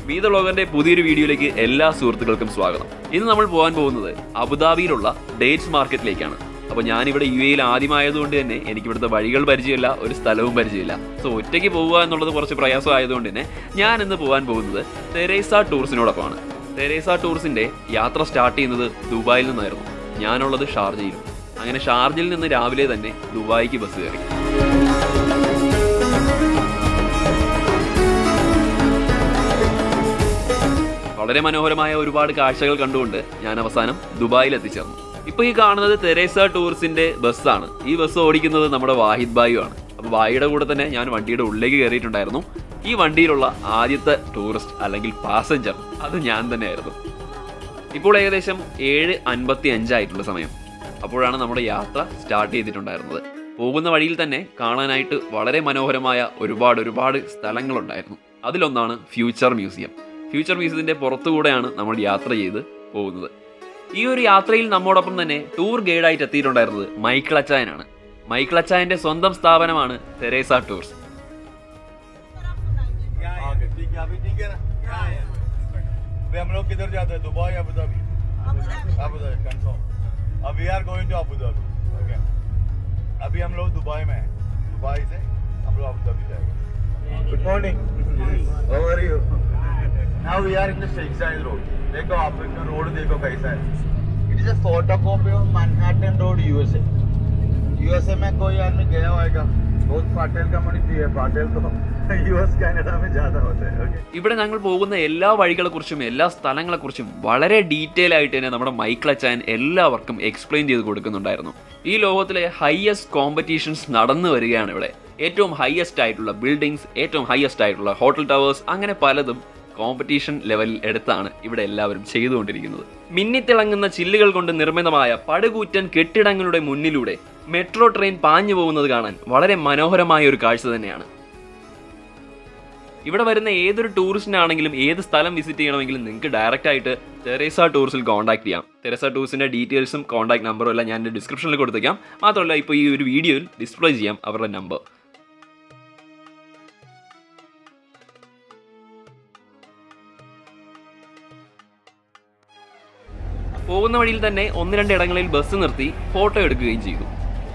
മീത വ്ളോഗറിന്റെ പുതിയൊരു വീഡിയോയിലേക്ക് എല്ലാ സുഹൃത്തുക്കൾക്കും സ്വാഗതം ഇന്ന് നമ്മൾ പോകാൻ പോകുന്നത് അബുദാബിയിലുള്ള ഡേറ്റ്സ് മാർക്കറ്റിലേക്കാണ് അപ്പോൾ ഞാനിവിടെ യു എയിൽ ആദ്യമായതുകൊണ്ട് തന്നെ എനിക്ക് ഇവിടുത്തെ വഴികൾ പരിചയമില്ല ഒരു സ്ഥലവും പരിചയമില്ല സോ ഒറ്റയ്ക്ക് പോകുക എന്നുള്ളത് കുറച്ച് പ്രയാസമായതുകൊണ്ട് തന്നെ ഞാൻ ഇന്ന് പോകാൻ പോകുന്നത് തെരേസ ടൂർസിനോടൊപ്പമാണ് തെരേസ ടൂർസിന്റെ യാത്ര സ്റ്റാർട്ട് ചെയ്യുന്നത് ദുബായിൽ നിന്നായിരുന്നു ഞാനുള്ളത് ഷാർജയിലും അങ്ങനെ ഷാർജയിൽ നിന്ന് രാവിലെ തന്നെ ദുബായിക്ക് ബസ് കയറി വളരെ മനോഹരമായ ഒരുപാട് കാഴ്ചകൾ കണ്ടുകൊണ്ട് ഞാൻ അവസാനം ദുബായിൽ എത്തിച്ചേർന്നു ഇപ്പൊ ഈ കാണുന്നത് തെരേസ ടൂറിസ്റ്റിന്റെ ബസ്സാണ് ഈ ബസ് ഓടിക്കുന്നത് നമ്മുടെ വാഹിദ് ബായു ആണ് അപ്പൊ ബായിയുടെ കൂടെ തന്നെ ഞാൻ വണ്ടിയുടെ ഉള്ളിലേക്ക് കയറിയിട്ടുണ്ടായിരുന്നു ഈ വണ്ടിയിലുള്ള ആദ്യത്തെ ടൂറിസ്റ്റ് അല്ലെങ്കിൽ പാസഞ്ചർ അത് ഞാൻ തന്നെയായിരുന്നു ഇപ്പോൾ ഏകദേശം ഏഴ് അൻപത്തി അഞ്ചായിട്ടുള്ള സമയം അപ്പോഴാണ് നമ്മുടെ യാത്ര സ്റ്റാർട്ട് ചെയ്തിട്ടുണ്ടായിരുന്നത് പോകുന്ന വഴിയിൽ തന്നെ കാണാനായിട്ട് വളരെ മനോഹരമായ ഒരുപാട് ഒരുപാട് സ്ഥലങ്ങളുണ്ടായിരുന്നു അതിലൊന്നാണ് ഫ്യൂച്ചർ മ്യൂസിയം ഫ്യൂച്ചർ മ്യൂസിയത്തിന്റെ പുറത്തുകൂടെയാണ് നമ്മൾ യാത്ര ചെയ്ത് പോകുന്നത് ഈ ഒരു യാത്രയിൽ നമ്മോടൊപ്പം തന്നെ ടൂർ ഗൈഡായിട്ട് എത്തിയിട്ടുണ്ടായിരുന്നത് മൈക്കിൾ അച്ചായനാണ് മൈക്കിൾ അച്ചായന്റെ സ്വന്തം സ്ഥാപനമാണ് തെരേസ ടൂർസ് आगे ठीक है अभी ठीक है ना अभी हम लोग किधर जाते हैं Dubai Abu Dhabi Abu Dhabi confirm अब we are going to Abu Dhabi okay अभी हम लोग दुबई में हैं दुबई से हम लोग अबू धाबी जाएंगे good morning how are you now we are in the Sheikh Zayed road देखो आप इसका रोड देखो कैसा है it is a photocopy of Manhattan road USA USA में कोई आदमी गया होगा बहुत पाटिल कम्युनिटी है पाटिल तो यूएस कनाडा में ज्यादा होता है ओके ഇവിടെ ഞങ്ങൾ പോകുന്ന എല്ലാ വഴികളെക്കുറിച്ചും എല്ലാ സ്ഥലങ്ങളെക്കുറിച്ചും വളരെ ഡീറ്റെയിൽ ആയിട്ട് തന്നെ നമ്മുടെ മൈക്കിൾ അച്ചായൻ എല്ലാവർക്കും എക്സ്പ്ലെയിൻ ചെയ്ത് കൊടുക്കുന്നുണ്ടായിരുന്നു ഈ ലോകത്തിലെ ഹയസ്റ്റ് കോമ്പറ്റീഷൻസ് നടന്നു വരികയാണ് ഇവിടെ ഏറ്റവും ഹയസ്റ്റ് ആയിട്ടുള്ള ബിൽഡിങ്സ് ഏറ്റവും ഹയസ്റ്റ് ആയിട്ടുള്ള ഹോട്ടൽ ടവേഴ്സ് അങ്ങനെ പലതും കോമ്പറ്റീഷൻ ലെവലിൽ എടുത്താണ് ഇവിടെ എല്ലാവരും ചെയ്തുകൊണ്ടിരിക്കുന്നത് മിന്നിത്തിളങ്ങുന്ന ചില്ലുകൾ കൊണ്ട് നിർമ്മിതമായ പടുകൂറ്റൻ കെട്ടിടങ്ങളുടെ മുന്നിലൂടെ മെട്രോ ട്രെയിൻ പാഞ്ഞു പോകുന്നത് കാണാൻ വളരെ മനോഹരമായ ഒരു കാഴ്ച തന്നെയാണ് ഇവിടെ വരുന്ന ഏതൊരു ടൂറിസ്റ്റിനാണെങ്കിലും ഏത് സ്ഥലം വിസിറ്റ് ചെയ്യണമെങ്കിലും നിങ്ങൾക്ക് ഡയറക്റ്റ് ആയിട്ട് തെരേസ ടൂറിസിൽ കോൺടാക്ട് ചെയ്യാം തെരേസ ടൂറിസിന്റെ ഡീറ്റെയിൽസും കോൺടാക്ട് നമ്പറും എല്ലാം ഞാൻ എൻ്റെ ഡിസ്ക്രിപ്ഷനിൽ കൊടുത്തേക്കാം മാത്രമല്ല ഇപ്പോൾ ഈ ഒരു വീഡിയോയിൽ ഡിസ്പ്ലേ ചെയ്യാം അവരുടെ നമ്പർ പോകുന്ന വഴിയിൽ തന്നെ ഒന്ന് രണ്ട് ഇടങ്ങളിൽ ബസ് നിർത്തി ഫോട്ടോ എടുക്കുകയും ചെയ്തു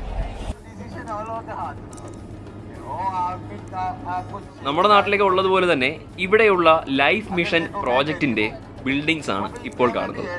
നമ്മുടെ നാട്ടിലേക്ക് ഉള്ളതുപോലെ തന്നെ ഇവിടെയുള്ള ലൈഫ് മിഷൻ പ്രോജക്റ്റിന്റെ ബിൽഡിങ്സ് ആണ് ഇപ്പോൾ കാണുന്നത്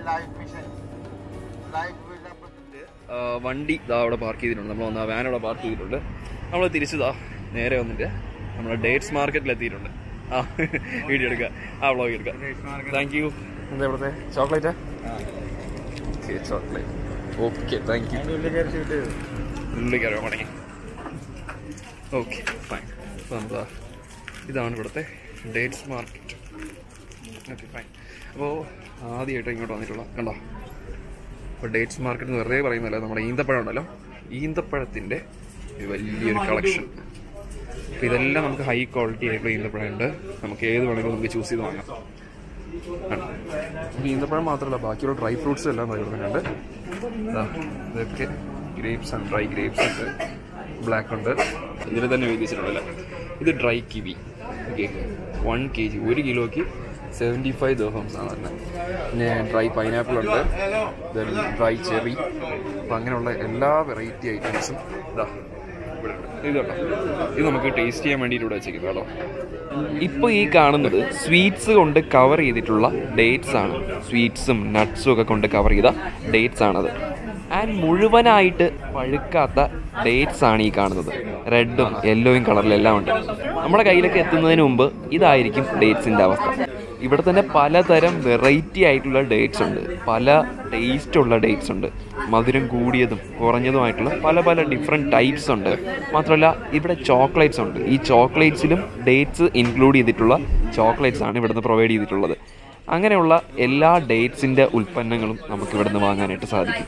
ആ, വണ്ടി ഇതാ അവിടെ പാർക്ക് ചെയ്തിട്ടുണ്ട് നമ്മൾ വന്ന വാൻ അവിടെ പാർക്ക് ചെയ്തിട്ടുണ്ട് നമ്മൾ തിരിച്ചതാ നേരെ വന്നിട്ട് നമ്മുടെ ഡേറ്റ്സ് മാർക്കറ്റിൽ എത്തിയിട്ടുണ്ട് ആ വീഡിയോ എടുക്കുക ആ വ്ളോഗ് എടുക്കുക താങ്ക് യു എന്താ ഇവിടുത്തെ ചോക്ലേറ്റാ okay chocolate okay thank you ഉള്ളിൽ കയറി മടങ്ങി ഓക്കെ ഫൈൻ അപ്പോൾ നമ്മളാ ഇതാണ് ഇവിടുത്തെ ഡേറ്റ്സ് മാർക്കറ്റ് ഓക്കെ ഫൈൻ അപ്പോൾ ആദ്യമായിട്ട് ഇങ്ങോട്ട് വന്നിട്ടുള്ള കണ്ടോ അപ്പോൾ ഡേറ്റ്സ് മാർക്കറ്റ് എന്ന് വെറുതെ പറയുന്നല്ല നമ്മുടെ ഈന്തപ്പഴം ഉണ്ടല്ലോ ഈന്തപ്പഴത്തിൻ്റെ ഒരു വലിയൊരു കളക്ഷൻ അപ്പോൾ ഇതെല്ലാം നമുക്ക് ഹൈ ക്വാളിറ്റി ആയിട്ടുള്ള ഈന്തപ്പഴം ഉണ്ട് നമുക്ക് ഏത് വേണമെങ്കിലും നമുക്ക് ചൂസ് ചെയ്ത് വാങ്ങാം ആണ്. അപ്പോൾ ഈന്തപ്പഴം മാത്രമല്ല ബാക്കിയുള്ള ഡ്രൈ ഫ്രൂട്ട്സ് എല്ലാം ഇവിടെ തന്നെ ഉണ്ട് ദാ, ഇതൊക്കെ ഗ്രേപ്സ് ആണ് ഡ്രൈ ഗ്രേപ്സ് ഉണ്ട് ബ്ലാക്ക് ഉണ്ട് ഇതിൽ തന്നെ എഴുതിച്ചിട്ടുണ്ടല്ലോ ഇത് dry kiwi okay one K G ഒരു കിലോയ്ക്ക് സെവൻറ്റി ഫൈവ് ദോഹംസ് ആണ് തന്നെ പിന്നെ ഡ്രൈ പൈനാപ്പിൾ ഉണ്ട് ദെൻ ഡ്രൈ ചെറി അപ്പം അങ്ങനെയുള്ള എല്ലാ വെറൈറ്റി ഐറ്റംസും ഇതാ ഇവിടെ ഉണ്ട് ഇത് കേട്ടോ ഇത് നമുക്ക് ടേസ്റ്റ് ചെയ്യാൻ വേണ്ടിയിട്ട് ഇവിടെ വെച്ചേക്കുന്നത് കേട്ടോ ഇപ്പോൾ ഈ കാണുന്നത് സ്വീറ്റ്സ് കൊണ്ട് കവർ ചെയ്തിട്ടുള്ള ഡേറ്റ്സ് ആണ് സ്വീറ്റ്സും നട്ട്സും ഒക്കെ കൊണ്ട് കവർ ചെയ്ത ഡേറ്റ്സ് ആണത് ആൻഡ് മുഴുവനായിട്ട് പഴുക്കാത്ത ഡേറ്റ്സ് ആണ് ഈ കാണുന്നത് റെഡും യെല്ലോയും കളറിലെല്ലാം ഉണ്ട് നമ്മുടെ കയ്യിലൊക്കെ എത്തുന്നതിന് മുമ്പ് ഇതായിരിക്കും ഡേറ്റ്സിൻ്റെ അവസ്ഥ ഇവിടെ തന്നെ പലതരം വെറൈറ്റി ആയിട്ടുള്ള ഡേറ്റ്സ് ഉണ്ട് പല ടേസ്റ്റ് ഉള്ള ഡേറ്റ്സ് ഉണ്ട് മധുരം കൂടിയതും കുറഞ്ഞതുമായിട്ടുള്ള പല പല ഡിഫറെൻറ്റ് ടൈപ്സ് ഉണ്ട് മാത്രമല്ല ഇവിടെ ചോക്ലേറ്റ്സ് ഉണ്ട് ഈ ചോക്ലേറ്റ്സിലും ഡേറ്റ്സ് ഇൻക്ലൂഡ് ചെയ്തിട്ടുള്ള ചോക്ലേറ്റ്സ് ആണ് ഇവിടുന്ന് പ്രൊവൈഡ് ചെയ്തിട്ടുള്ളത് അങ്ങനെയുള്ള എല്ലാ ഡേറ്റ്സിൻ്റെ ഉൽപ്പന്നങ്ങളും നമുക്ക് ഇവിടുന്ന് വാങ്ങാനായിട്ട് സാധിക്കും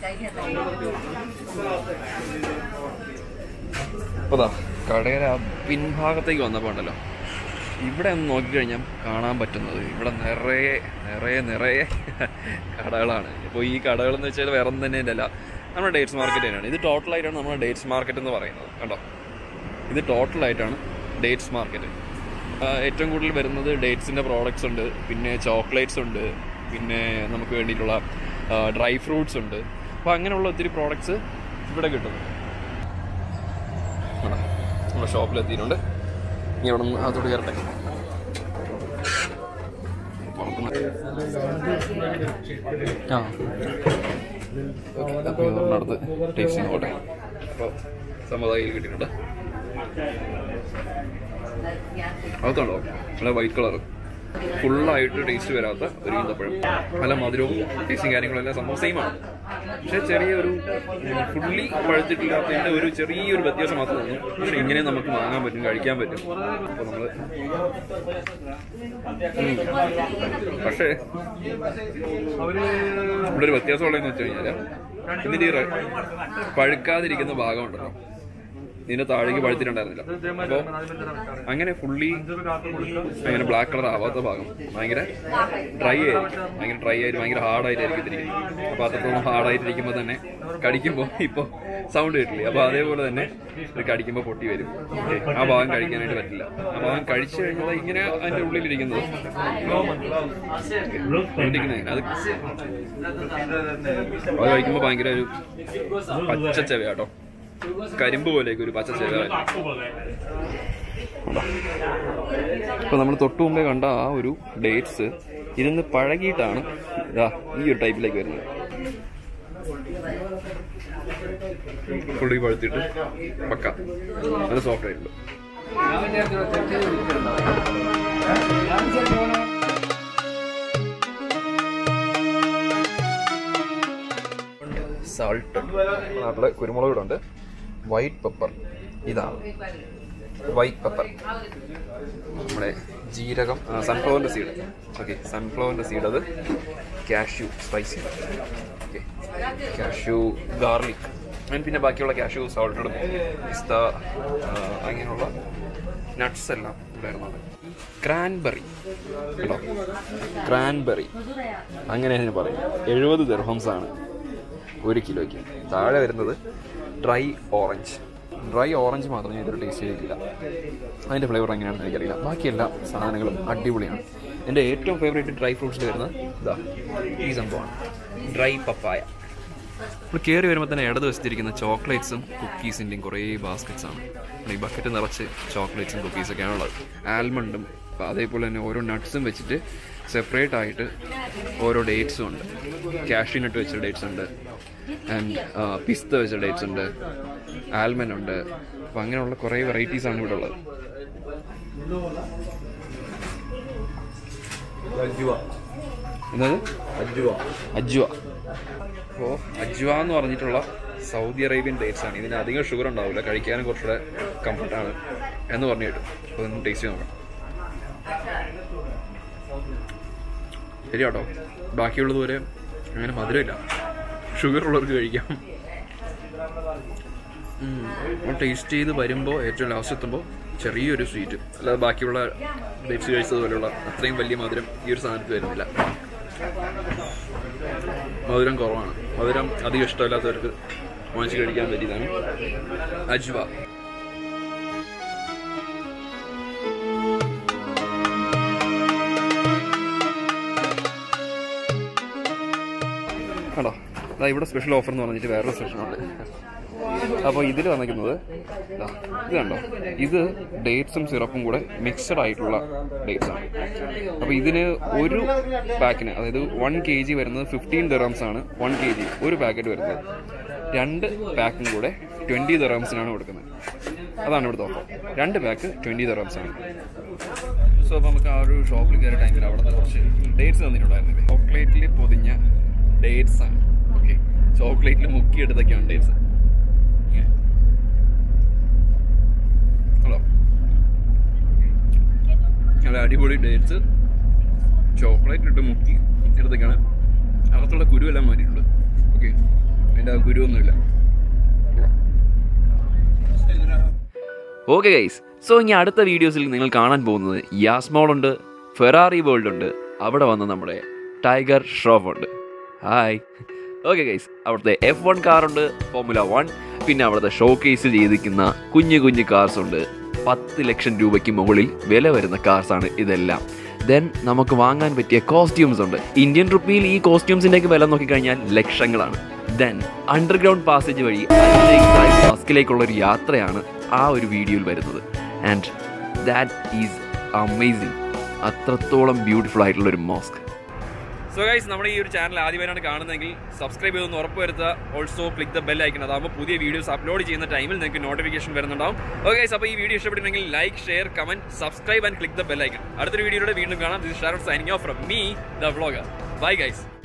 അപ്പോൾ ദാ കടയുടെ ആ പിൻഭാഗത്തേക്ക് വന്നപ്പോൾ ഉണ്ടല്ലോ ഇവിടെ ഒന്ന് നോക്കിക്കഴിഞ്ഞാൽ കാണാൻ പറ്റുന്നത് ഇവിടെ നിറയെ നിറയെ നിറയെ കടകളാണ് ഇപ്പോൾ ഈ കടകളെന്ന് വെച്ചാൽ വേറെ ഒന്നും തന്നെ അല്ല നമ്മുടെ ഡേറ്റ്സ് മാർക്കറ്റ് തന്നെയാണ് ഇത് ടോട്ടലായിട്ടാണ് നമ്മുടെ ഡേറ്റ്സ് മാർക്കറ്റ് എന്ന് പറയുന്നത് കണ്ടോ ഇത് ടോട്ടലായിട്ടാണ് ഡേറ്റ്സ് മാർക്കറ്റ് ആ, ഏറ്റവും കൂടുതൽ വരുന്നത് ഡേറ്റ്സിൻ്റെ പ്രോഡക്റ്റ്സ് ഉണ്ട് പിന്നെ ചോക്ലേറ്റ്സ് ഉണ്ട് പിന്നെ നമുക്ക് വേണ്ടിയിട്ടുള്ള ഡ്രൈ ഫ്രൂട്ട്സ് ഉണ്ട് അപ്പോൾ അങ്ങനെയുള്ള ഒത്തിരി പ്രോഡക്റ്റ്സ് ഇവിടെ കിട്ടുന്നു ഇവിടെ നമ്മുടെ ഷോപ്പിലെത്തിയിട്ടുണ്ട് ഇനി അവിടെ നിന്ന് അതോട് കയറട്ടെ ആ അപ്പോൾ അടുത്ത് ടേസ്റ്റിംഗ് പോട്ടെ അപ്പോൾ സമ്മതായി കിട്ടിയിട്ടുണ്ട് അകത്തുണ്ടോ നല്ല വൈറ്റ് കളർ ഫുള്ളായിട്ട് ടേസ്റ്റ് വരാത്ത ഒരു ഈന്തപ്പഴം നല്ല മധുരവും ടേസ്റ്റും കാര്യങ്ങളെല്ലാം സംഭവം സെയിം ആണ് പക്ഷെ ചെറിയൊരു ഫുള്ളി പഴുത്തിട്ടില്ലാത്തതിൻ്റെ ഒരു ചെറിയൊരു വ്യത്യാസം മാത്രമേ ഉള്ളൂ പക്ഷെ ഇങ്ങനെ നമുക്ക് വാങ്ങാൻ പറ്റും കഴിക്കാൻ പറ്റും അപ്പോൾ നമ്മൾ പക്ഷേ ഇവിടെ ഒരു വ്യത്യാസം ഉള്ളതെന്ന് വെച്ച് കഴിഞ്ഞാൽ ഇതിൻ്റെ ഈ റെ- പഴുക്കാതിരിക്കുന്ന ഭാഗമുണ്ടല്ലോ ഇതിന്റെ താഴേക്ക് പഴുത്തിട്ടുണ്ടായിരുന്നില്ല അപ്പോൾ അങ്ങനെ ഫുള്ളി അങ്ങനെ ബ്ലാക്ക് കളർ ആവാത്ത ഭാഗം ഭയങ്കര ഡ്രൈ ആയിരിക്കും ഭയങ്കര ഡ്രൈ ആയിട്ട് ഭയങ്കര ഹാർഡായിട്ടായിരിക്കും ഇരിക്കുന്നത് അപ്പോൾ അത്രത്തോളം ഹാർഡായിട്ടിരിക്കുമ്പോൾ തന്നെ കടിക്കുമ്പോൾ ഇപ്പോൾ സൗണ്ട് കിട്ടില്ലേ അപ്പോൾ അതേപോലെ തന്നെ ഇത് കടിക്കുമ്പോൾ പൊട്ടി വരും ഓക്കേ. ആ ഭാഗം കഴിക്കാനായിട്ട് പറ്റില്ല ആ ഭാഗം കഴിച്ചു കഴിഞ്ഞാൽ ഇങ്ങനെ അതിൻ്റെ ഉള്ളിലിരിക്കുന്നത് ഇരിക്കുന്നത് അത് അത് കഴിക്കുമ്പോൾ ഭയങ്കര ഒരു പച്ച ചെവ കേട്ടോ കരിമ്പ് പോലെയൊക്കെ ഒരു പച്ച ചെവ ഇപ്പൊ നമ്മൾ തൊട്ടു മുമ്പേ കണ്ട ആ ഒരു ഡേറ്റ്സ് ഇരുന്ന് പഴകിയിട്ടാണ് ഇതാ ഈ ഒരു ടൈപ്പിലേക്ക് വരുന്നത് പുള്ളി പഴുത്തിട്ട് പക്ക നല്ല സോഫ്റ്റ് ആയിട്ടുണ്ട് സാൾട്ട് നാട്ടിലെ കുരുമുളക് ഉണ്ട് വൈറ്റ് പെപ്പർ ഇതാണ് വൈറ്റ് പെപ്പർ നമ്മുടെ ജീരകം സൺഫ്ലവറിൻ്റെ സീഡ് ഓക്കെ സൺഫ്ലവറിൻ്റെ സീഡ് അത് cashew spicy okay cashew garlic and പിന്നെ ബാക്കിയുള്ള കാഷ്യൂ സോൾട്ടഡും പിസ്ത അങ്ങനെയുള്ള നട്ട്സ് എല്ലാം ഉണ്ടായിരുന്നത് ക്രാൻബെറി കേട്ടോ ക്രാൻബെറി അങ്ങനെ അതിന് പറയും എഴുപത് ദർഹംസ് ആണ് ഒരു കിലോയ്ക്ക് താഴെ വരുന്നത് ഡ്രൈ ഓറഞ്ച് ഡ്രൈ ഓറഞ്ച് മാത്രമേ ഇതൊരു ടേസ്റ്റ് ചെയ്തിട്ടില്ല അതിൻ്റെ ഫ്ലേവർ എങ്ങനെയാണെന്ന് എനിക്കറിയില്ല ബാക്കി എല്ലാ സാധനങ്ങളും അടിപൊളിയാണ് എൻ്റെ ഏറ്റവും ഫേവറേറ്റ് ഡ്രൈ ഫ്രൂട്ട്സിൽ വരുന്നത് ഇതാ ഈ സംഭവമാണ് ഡ്രൈ പപ്പായ നമ്മൾ കയറി വരുമ്പോൾ തന്നെ ഇടത് വശത്തിരിക്കുന്ന ചോക്ലേറ്റ്സും കുക്കീസിൻ്റെയും കുറേ ബാസ്ക്കറ്റ്സ് ആണ് ഈ ബക്കറ്റ് നിറച്ച് ചോക്ലേറ്റ്സും കുക്കീസൊക്കെയാണ് ഉള്ളത് ആൽമണ്ടും അതേപോലെ തന്നെ ഓരോ നട്ട്സും വെച്ചിട്ട് സെപ്പറേറ്റ് ആയിട്ട് ഓരോ ഡേറ്റ്സും ഉണ്ട് കാഷ്യൂ നട്ട് വെച്ച ഡേറ്റ്സ് ഉണ്ട് ആൻഡ് പിസ്ത വെച്ച ഡേറ്റ്സ് ഉണ്ട് ആൽമണ്ട് ഉണ്ട് അപ്പം അങ്ങനെയുള്ള കുറേ വെറൈറ്റീസ് ആണ് ഇവിടെ ഉള്ളത് അജ്വ എന്നത് അജ്വ അജ്വ അപ്പോൾ അജ്വ എന്ന് പറഞ്ഞിട്ടുള്ള സൗദി അറേബ്യൻ ഡേറ്റ്സ് ആണ് ഇതിന് അധികം ഷുഗർ ഉണ്ടാവില്ല കഴിക്കാനും കുറച്ചുകൂടെ കംഫർട്ടാണ് എന്ന് പറഞ്ഞു കേട്ടു അപ്പോൾ ഒന്ന് ടേസ്റ്റ് നോക്കാം ശരി കേട്ടോ ബാക്കിയുള്ളത് പോലെ അങ്ങനെ മധുരമില്ല ഷുഗർ ഉള്ളവർക്ക് കഴിക്കാം ടേസ്റ്റ് ചെയ്ത് വരുമ്പോൾ ഏറ്റവും ലാസ്റ്റ് എത്തുമ്പോൾ ചെറിയൊരു സ്വീറ്റ് അല്ലാതെ ബാക്കിയുള്ള ഡേറ്റ്സ് കഴിച്ചതുപോലെയുള്ള അത്രയും വലിയ മധുരം ഈ ഒരു സാധനത്തിൽ വരുന്നില്ല മധുരം കുറവാണ് മധുരം അധികം ഇഷ്ടമില്ലാത്തവർക്ക് വാങ്ങിച്ച് കഴിക്കാൻ പറ്റിയതാണ് അജ്വ കണ്ടോ അതാ ഇവിടെ സ്പെഷ്യൽ ഓഫർ എന്ന് പറഞ്ഞിട്ട് വേറൊരു സെക്ഷനുണ്ട് അപ്പോൾ ഇതിൽ വന്നിരിക്കുന്നത് ഇതാ, ഇത് കണ്ടോ ഇത് ഡേറ്റ്സും സിറപ്പും കൂടെ മിക്സഡ് ആയിട്ടുള്ള ഡേറ്റ്സ് ആണ് അപ്പോൾ ഇതിന് ഒരു പാക്കിന് അതായത് വൺ കെ ജി വരുന്നത് ഫിഫ്റ്റീൻ ദറംസ് ആണ് വൺ കെ ജി ഒരു പാക്കറ്റ് വരുന്നത് രണ്ട് പാക്കും കൂടെ ട്വൻറ്റി ദറംസിനാണ് കൊടുക്കുന്നത് അതാണ് ഇവിടുത്തെ ഓഫർ രണ്ട് പാക്ക് ട്വൻറ്റി ദറംസ് ആണ് സോ അപ്പോൾ നമുക്ക് ആ ഒരു ഷോപ്പിൽ കയറിയ ടൈമിൽ അവിടെ നിന്ന് കുറച്ച് ഡേറ്റ്സ് തന്നിട്ടുണ്ടായിരുന്നില്ലേ ചോക്ലേറ്റിൽ പൊതിഞ്ഞ ഡേറ്റ്സ് ആണ് ഓക്കെ ചോക്ലേറ്റിൽ മുക്കിയെടുത്തൊക്കെയാണ് ഡേറ്റ്സ് ഹലോ നല്ല അടിപൊളി ഡേറ്റ്സ് ചോക്ലേറ്റ് ഇട്ട് മുക്കി എടുത്തൊക്കെയാണ് അകത്തുള്ള കുരുവെല്ലാം മാറ്റിയിട്ടുണ്ട് ഓക്കെ അതിൻ്റെ ആ കുരുവൊന്നുമില്ല ഓക്കെ ഗൈസ് സോ ഇനി അടുത്ത വീഡിയോസിൽ നിങ്ങൾ കാണാൻ പോകുന്നത് യാസ്മോൾ ഉണ്ട് ഫെറാറി വേൾഡ് ഉണ്ട് അവിടെ വന്ന് നമ്മുടെ ടൈഗർ ഷ്രോഫ് ഉണ്ട് ഹായ് ഓക്കെ ഗൈസ് അവിടുത്തെ എഫ് വൺ കാറുണ്ട് ഫോർമുല വൺ പിന്നെ അവിടുത്തെ ഷോ കേസ് ചെയ്തിരിക്കുന്ന കുഞ്ഞു കുഞ്ഞു കാർസ് ഉണ്ട് പത്ത് ലക്ഷം രൂപയ്ക്ക് മുകളിൽ വില വരുന്ന കാർസാണ് ഇതെല്ലാം ദെൻ നമുക്ക് വാങ്ങാൻ പറ്റിയ കോസ്റ്റ്യൂംസ് ഉണ്ട് ഇന്ത്യൻ റുപ്പിയിൽ ഈ കോസ്റ്റ്യൂംസിൻ്റെയൊക്കെ വില നോക്കിക്കഴിഞ്ഞാൽ ലക്ഷങ്ങളാണ് ദെൻ അണ്ടർഗ്രൗണ്ട് പാസേജ് വഴി മസ്കിലേക്കുള്ള ഒരു യാത്രയാണ് ആ ഒരു വീഡിയോയിൽ വരുന്നത് ആൻഡ് ദാറ്റ് ഈസ് അമേസിങ് അത്രത്തോളം ബ്യൂട്ടിഫുൾ ആയിട്ടുള്ള ഒരു മോസ്ക് സോ ഗൈസ് നമ്മുടെ ഈ ഒരു ചാനൽ ആദ്യമായാണ് കാണുന്നതെങ്കിൽ സബ്സ്ക്രൈബ് ചെയ്തൊന്ന് ഉറപ്പ് വരുത്തുക also click the bell icon അതാകുമ്പോൾ പുതിയ വീഡിയോസ് അപ്ലോഡ് ചെയ്യുന്ന ടൈമിൽ നിങ്ങൾക്ക് നോട്ടിഫിക്കേഷൻ വരുന്നുണ്ടാവും ഓക്കെ ഗൈസ് അപ്പോൾ ഈ വീഡിയോ ഇഷ്ടപ്പെട്ടിട്ടുണ്ടെങ്കിൽ like share comment subscribe and click the bell icon അടുത്തൊരു വീഡിയോയുടെ വീണ്ടും കാണാം this Charlotte signing off from me the vlogger bye guys